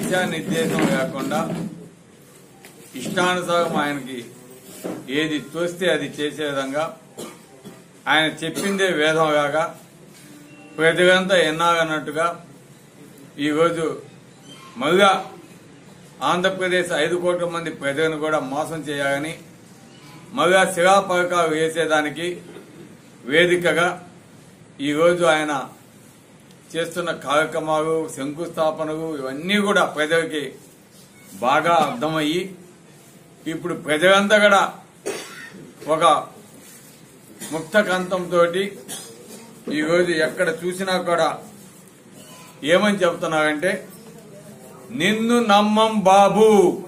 దిశానిర్దేశం లేకుండా ఇష్టానుసారం ఆయనకి ఏది తోస్తే అది చేసే విధంగా ఆయన చెప్పిందే వేదం కాక ప్రజలంతా ఎన్నాగన్నట్టుగా ఈరోజు మళ్ళా ఆంధ్రప్రదేశ్ ఐదు కోట్ల మంది ప్రజలను కూడా మోసం చేయాలని మళ్ళా శిలా పథకాలు వేసేదానికి వేదికగా ఈరోజు ఆయన చేస్తున్న కార్యక్రమాలు శంకుస్థాపనలు ఇవన్నీ కూడా ప్రజలకి బాగా అర్థమయ్యి ఇప్పుడు ప్రజలంతా కూడా ఒక ముక్త కంఠంతో ఈరోజు ఎక్కడ చూసినా కూడా ఏమని చెప్తున్నారంటే నిన్ను నమ్మం బాబు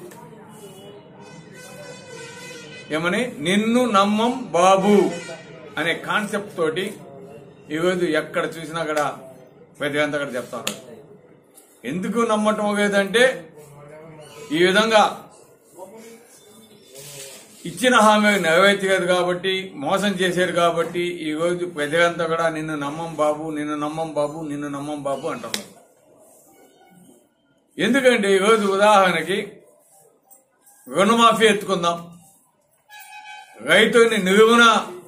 ఏమని నిన్ను నమ్మం బాబు అనే కాన్సెప్ట్ తోటి ఈరోజు ఎక్కడ చూసినా కూడా ప్రజలంతా కూడా చెప్తారు ఎందుకు నమ్మటం లేదంటే ఈ విధంగా ఇచ్చిన హామీ నెరవేర్చలేదు కాబట్టి మోసం చేశారు కాబట్టి ఈ రోజు ప్రజలంతా కూడా నిన్ను నమ్మం బాబు నిన్ను నమ్మం బాబు నిన్ను నమ్మం బాబు అంటున్నారు ఎందుకంటే ఈరోజు ఉదాహరణకి రుణమాఫీ ఎత్తుకుందాం రైతుని నిలువున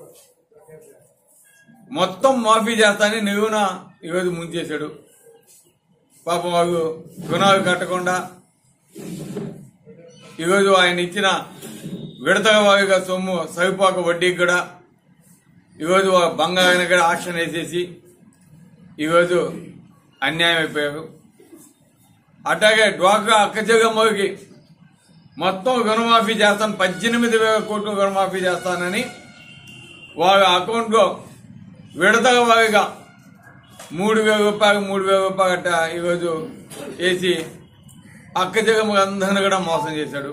మొత్తం మాఫీ చేస్తానని నిలువున ఈరోజు ముంచేశాడు పాపం వాళ్ళు రుణాలు కట్టకుండా ఈరోజు ఆయన ఇచ్చిన విడతల వారిగా సొమ్ము సరిపోక వడ్డీకి కూడా ఈరోజు ఆ బంగారాన్ని కూడా ఆక్షన్ వేసేసి ఈరోజు అన్యాయం అయిపోయారు అట్లాగే డ్వాక్రా అక్కచెగమ్మకి మొత్తం రుణమాఫీ చేస్తాను పద్దెనిమిది వేల కోట్లు రుణమాఫీ చేస్తానని వాళ్ళ అకౌంట్లో విడతల వారిగా మూడు వేల రూపాయలు మూడు వేల రూపాయలు అట్ట ఈరోజు వేసి అక్క జగమ్మ అందరిని కూడా మోసం చేశాడు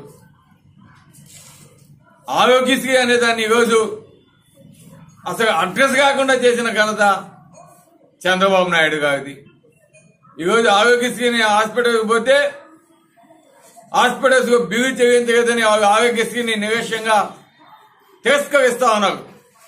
ఆరోగ్యశ్రీ అనే దాన్ని ఈరోజు అసలు అడ్రస్ కాకుండా చేసిన ఘనత చంద్రబాబు నాయుడు గారిది ఈరోజు ఆరోగ్యశ్రీని హాస్పిటల్కి పోతే హాస్పిటల్స్ బిల్లు చెల్లించలేదని వాళ్ళు ఆరోగ్యశ్రీని నిరక్ష్యంగా తిరస్కరిస్తా ఉన్నారు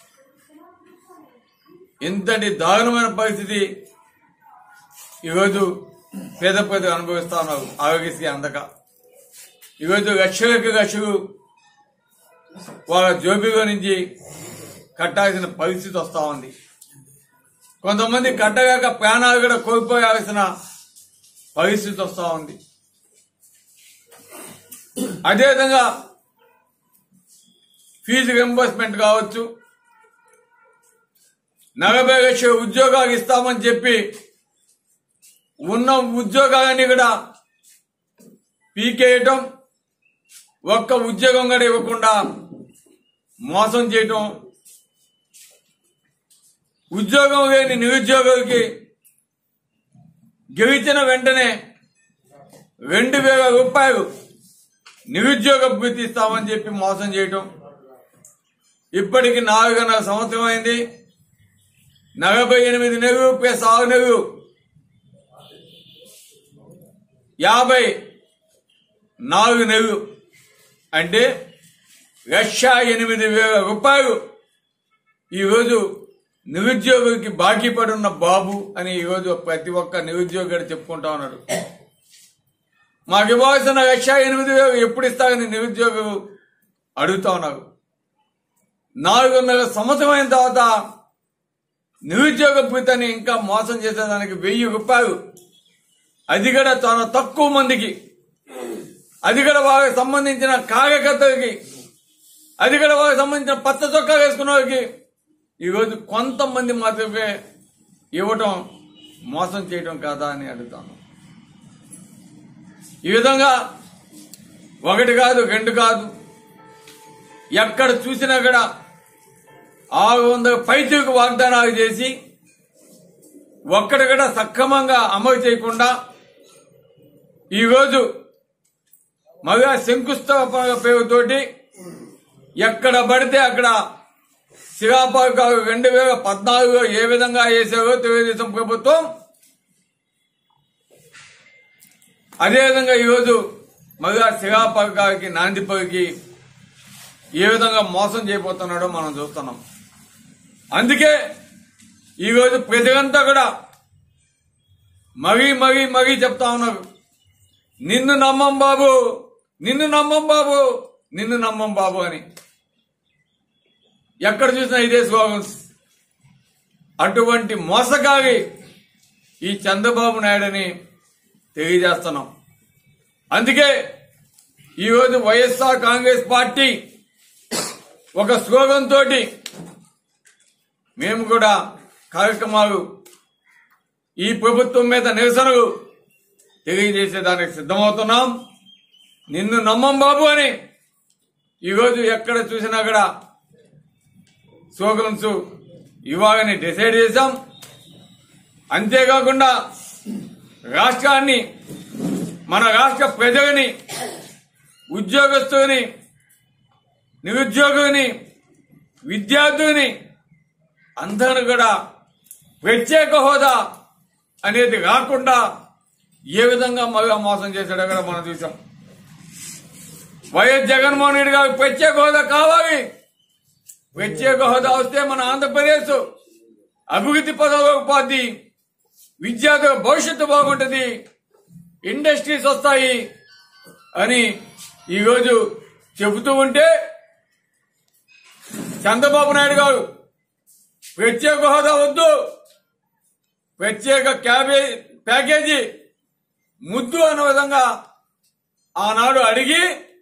ఇంతటి దారుణమైన పరిస్థితి ఈరోజు పేద ప్రజలు అనుభవిస్తా ఉన్నారు ఆరోగ్యశ్రీ అందక ఈరోజు లక్షలకు లక్షలు వాళ్ళ జోబిలో నుంచి కట్టాల్సిన పరిస్థితి వస్తా ఉంది కొంతమంది కట్టగాక ప్రాణాలు కూడా కోల్పోయాల్సిన పరిస్థితి వస్తా ఉంది అదేవిధంగా ఫీజు రింబర్స్మెంట్ కావచ్చు నలభై లక్షల ఉద్యోగాలు ఇస్తామని చెప్పి ఉన్న ఉద్యోగాలన్నీ కూడా పీకేయటం ఒక్క ఉద్యోగం కూడా ఇవ్వకుండా మోసం చేయటం ఉద్యోగం లేని నిరుద్యోగులకి గెలిచిన వెంటనే రెండు వేల రూపాయలు నిరుద్యోగ భృతి ఇస్తామని చెప్పి మోసం చేయటం ఇప్పటికి నాలుగున్నర సంవత్సరం అయింది నలభై ఎనిమిది నెలలు ప్లస్ ఆరు నెలలు యాభై నాలుగు నెలలు అంటే లక్ష ఎనిమిది వేల రూపాయలు ఈరోజు నిరుద్యోగులకి బాకీ పడి ఉన్న బాబు అని ఈరోజు ప్రతి ఒక్క నిరుద్యోగి చెప్పుకుంటా ఉన్నాడు మాకు ఇవ్వాల్సిన లక్ష ఎనిమిది వేలు ఎప్పుడు ఇస్తారని నిరుద్యోగులు అడుగుతా ఉన్నారు నాలుగున్నర సంవత్సరం అయిన తర్వాత నిరుద్యోగ భృతిని ఇంకా మోసం చేసేదానికి వెయ్యి రూపాయలు అది కూడా చాలా తక్కువ మందికి అది కూడా వాళ్ళకి సంబంధించిన కార్యకర్తలకి అది కూడా వాళ్ళకి సంబంధించిన పచ్చ చొక్కా వేసుకున్న వాళ్ళకి ఈరోజు కొంతమంది మాత్రమే ఇవ్వటం మోసం చేయటం కాదా అని అడుగుతాను ఈ విధంగా ఒకటి కాదు రెండు కాదు ఎక్కడ చూసినా కూడా ఆరు వందల పైచీకు వాగ్దానాలు చేసి ఒక్కటి కూడా సక్రమంగా అమలు చేయకుండా ఈరోజు మగా శంకుస్థాపన పేరుతోటి ఎక్కడ పడితే అక్కడ శిలాపాకాలు రెండు వేల పద్నాలుగులో ఏ విధంగా వేసారో తెలుగుదేశం ప్రభుత్వం అదేవిధంగా ఈరోజు మగా శిలాపాకాలకి నాంది పలికి ఏ విధంగా మోసం చేయబోతున్నాడో మనం చూస్తున్నాం అందుకే ఈరోజు ప్రజలంతా కూడా మరీ మరీ మరీ చెప్తా ఉన్నారు నిన్ను నమ్మం బాబు నిన్ను నమ్మం బాబు నిన్ను నమ్మం బాబు అని ఎక్కడ చూసినా ఇదే స్లోగన్స్ అటువంటి మోసగావి ఈ చంద్రబాబు నాయుడని తెలియజేస్తున్నాం అందుకే ఈరోజు వైఎస్ఆర్ కాంగ్రెస్ పార్టీ ఒక స్లోగన్ తోటి మేము కూడా కార్యక్రమాలు ఈ ప్రభుత్వం మీద నిరసనలు తెలియజేసేదానికి సిద్ధమవుతున్నాం నిన్ను నమ్మం బాబు అని ఈరోజు ఎక్కడ చూసినా కూడా స్లోగన్స్ ఇవ్వాలని డిసైడ్ చేశాం అంతేకాకుండా రాష్ట్రాన్ని మన రాష్ట్ర ప్రజలని ఉద్యోగస్తుని నిరుద్యోగుని విద్యార్థుని అందరూ కూడా ప్రత్యేక హోదా అనేది రాకుండా ఏ విధంగా మగా మోసం చేశాడో కూడా మనం చూసాం వైఎస్ జగన్మోహన్ రెడ్డి గారికి ప్రత్యేక హోదా కావాలి ప్రత్యేక హోదా వస్తే మన ఆంధ్రప్రదేశ్ అభివృద్ధి పదవిలోకి పోద్ది విద్యార్థుల భవిష్యత్తు బాగుంటుంది ఇండస్ట్రీస్ వస్తాయి అని ఈరోజు చెబుతూ ఉంటే చంద్రబాబు నాయుడు గారు ప్రత్యేక హోదా వద్దు ప్రత్యేక క్యాబే ప్యాకేజీ ముద్దు అన్న విధంగా ఆనాడు అడిగి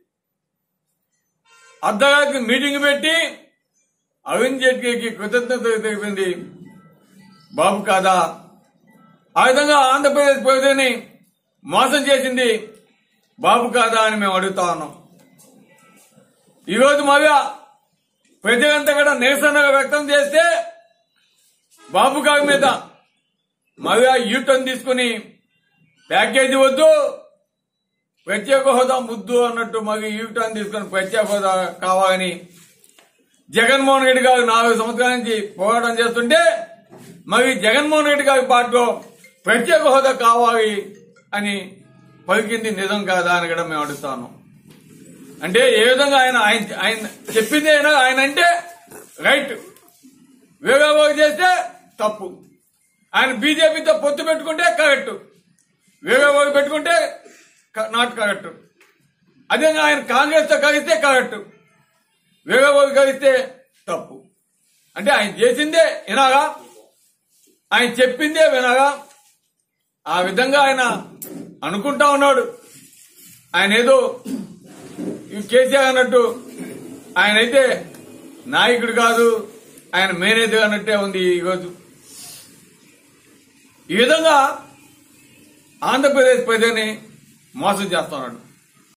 అర్ధరాత్రి మీటింగ్ పెట్టి అరుణ్ జైట్లీకి కృతజ్ఞత తెలిపింది బాబు కాదా ఆ విధంగా ఆంధ్రప్రదేశ్ ప్రజలని మోసం చేసింది బాబు కాదా అని మేము అడుగుతా ఉన్నాం ఈరోజు మళ్ళా ప్రజలంతా కూడా నిరసనగా వ్యక్తం చేస్తే బాబు గారి మీద మళ్ళా యూటర్న్ తీసుకుని ప్యాకేజీ వద్దు ప్రత్యేక హోదా ముద్దు అన్నట్టు మళ్ళీ యూటర్న్ తీసుకుని ప్రత్యేక హోదా కావాలని జగన్మోహన్ రెడ్డి గారు నాలుగు సంవత్సరాల నుంచి పోరాటం చేస్తుంటే మరి జగన్మోహన్ రెడ్డి గారి పార్టీలో ప్రత్యేక హోదా కావాలి అని పలికింది నిజం కాదా అని కూడా మేము అడుగుతాను అంటే ఏ విధంగా ఆయన ఆయన ఆయన చెప్పింది అయినా ఆయన అంటే రైట్ వేరే వర్క్ చేస్తే తప్పు ఆయన బీజేపీతో పొత్తు పెట్టుకుంటే కరెక్ట్ వేరే వర్క్ పెట్టుకుంటే నాట్ కరెక్ట్ అదే ఆయన కాంగ్రెస్ తో కలిస్తే కరెక్ట్ వేరే వర్క్ కలిస్తే తప్పు అంటే ఆయన చేసిందే వినాగా ఆయన చెప్పిందే వినగా ఆ విధంగా ఆయన అనుకుంటా ఉన్నాడు ఆయన ఏదో ఈ కేసీఆర్ అన్నట్టు ఆయన అయితే నాయకుడు కాదు ఆయన మేనేజర్ అన్నట్టే ఉంది ఈరోజు ఈ విధంగా ఆంధ్రప్రదేశ్ ప్రజని మోసం చేస్తున్నాడు